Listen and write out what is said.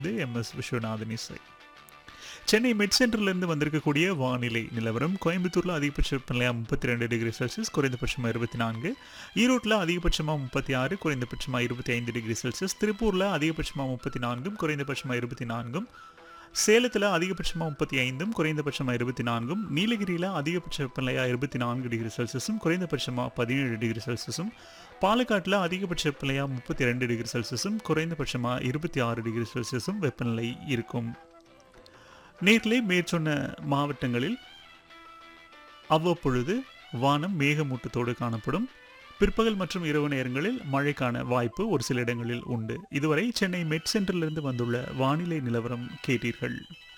இது M S Viswanathan இசை சென்னை மெட் சென்டர்லேருந்து வந்திருக்கக்கூடிய வானிலை நிலவரம் கோயம்புத்தூரில் அதிகபட்ச வெப்பநிலையாக முப்பத்தி ரெண்டு டிகிரி செல்சியஸ் குறைந்தபட்சமாக இருபத்தி நான்கு ஈரோட்டில் அதிகபட்சமாக முப்பத்தி ஆறு குறைந்தபட்சமாக இருபத்தி ஐந்து டிகிரி செல்சியஸ் திருப்பூரில் அதிகபட்சமாக முப்பத்தி நான்கும் குறைந்தபட்சமாக இருபத்தி நான்கும் சேலத்தில் அதிகபட்சமாக முப்பத்தி ஐந்தும் குறைந்தபட்சமாக இருபத்தி நான்கும் நீலகிரியில் அதிகபட்ச வெப்பநிலையாக இருபத்தி நான்கு டிகிரி செல்சியஸும் குறைந்தபட்சமாக பதினேழு டிகிரி செல்சியஸும் பாலக்காட்டில் அதிகபட்ச வெப்பநிலையாக முப்பத்தி ரெண்டு டிகிரி செல்சியஸும் குறைந்தபட்சமாக இருபத்தி ஆறு டிகிரி செல்சியஸும் வெப்பநிலை இருக்கும் நேரிலே மேற்சொன்ன மாவட்டங்களில் அவ்வப்பொழுது வானம் மேகமூட்டத்தோடு காணப்படும் பிற்பகல் மற்றும் இரவு நேரங்களில் மழைக்கான வாய்ப்பு ஒரு சில இடங்களில் உண்டு இதுவரை சென்னை மெட் சென்டரிலிருந்து வந்துள்ள வானிலை நிலவரம் கேட்டீர்கள்